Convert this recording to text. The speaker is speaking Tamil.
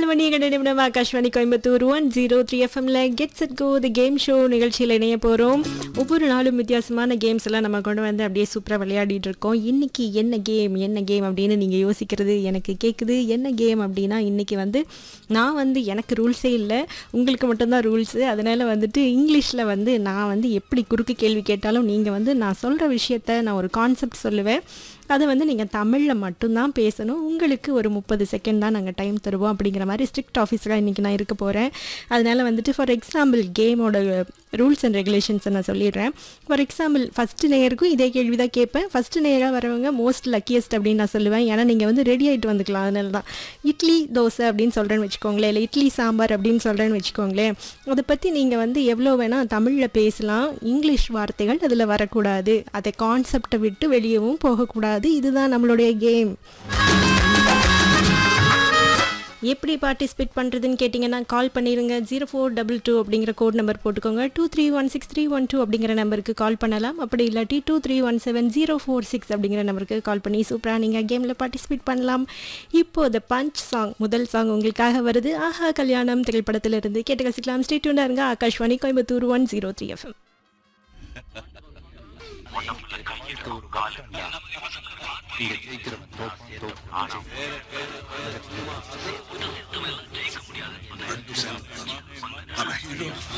மணி இரண்டு நிமிடம் Akashvani Coimbatore one zero three எஃப்எம்ல get set go the game show நிகழ்ச்சியில் இணைய போகிறோம் ஒவ்வொரு நாளும் வித்தியாசமான கேம்ஸ் எல்லாம் நம்ம கொண்டு வந்து அப்படியே சூப்பராக விளையாடிட்டு இருக்கோம் இன்னைக்கு என்ன கேம் என்ன கேம் அப்படின்னு நீங்கள் யோசிக்கிறது எனக்கு கேட்குது என்ன கேம் அப்படின்னா இன்னைக்கு வந்து நான் வந்து எனக்கு ரூல்ஸே இல்லை உங்களுக்கு மட்டும்தான் ரூல்ஸு அதனால் வந்துட்டு இங்கிலீஷில் வந்து நான் வந்து எப்படி குறுக்கு கேள்வி கேட்டாலும் நீங்கள் வந்து நான் சொல்கிற விஷயத்த நான் ஒரு கான்செப்ட் சொல்லுவேன் அதை வந்து நீங்கள் தமிழில் மட்டும்தான் பேசணும் உங்களுக்கு ஒரு முப்பது செகண்ட் தான் நாங்கள் டைம் தருவோம் அப்படிங்கிற மாதிரி ஸ்ட்ரிக்ட் ஆஃபீஸராக இன்றைக்கி நான் இருக்க போகிறேன் அதனால் வந்துட்டு ஃபார் எக்ஸாம்பிள் கேமோட ரூல்ஸ் அண்ட் ரெகுலேஷன்ஸை நான் சொல்லிடுறேன் ஃபார் எக்ஸாம்பிள் ஃபஸ்ட்டு நேயருக்கும் இதே கேள்வி தான் கேட்பேன் ஃபஸ்ட்டு நேயராக வரவங்க மோஸ்ட் லக்கியஸ்ட் அப்படின்னு நான் சொல்லுவேன் ஏன்னா நீங்கள் வந்து ரெடி ஆகிட்டு வந்துக்கலாம் அதனால தான் இட்லி தோசை அப்படின்னு சொல்கிறேன்னு வச்சுக்கோங்களேன் இல்லை இட்லி சாம்பார் அப்படின்னு சொல்கிறேன்னு வச்சுக்கோங்களேன் அதை பற்றி நீங்கள் வந்து எவ்வளோ வேணால் தமிழில் பேசலாம் இங்கிலீஷ் வார்த்தைகள் அதில் வரக்கூடாது அதை கான்செப்டை விட்டு வெளியவும் போகக்கூடாது இதுதான் நம்மளுடைய கேம் எப்படி பார்ட்டிசிபேட் பண்ணுறதுன்னு கேட்டிங்கன்னா கால் பண்ணிடுங்க ஜீரோ ஃபோர் டபுள் டூ அப்படிங்கிற கோட் நம்பர் போட்டுக்கோங்க two three one six three one two அப்படிங்கிற நம்பருக்கு கால் பண்ணலாம் அப்படி இல்லாட்டி two three one seven zero four six அப்படிங்கிற நம்பருக்கு கால் பண்ணி சூப்பராக நீங்கள் கேமில் பார்ட்டிசிபேட் பண்ணலாம் இப்போ த பஞ்ச் சாங் முதல் சாங் உங்களுக்காக வருது ஆஹா கல்யாணம் திரைப்படத்திலிருந்து கேட்டு கசிக்கலாம் ஸ்டேட்யூண்டாக இருங்க Akashvani Coimbatore one zero three FM நீங்க ஜெயிக்கிறவன் தோப்பான் தோப்பான் ஆனா I'm a hero.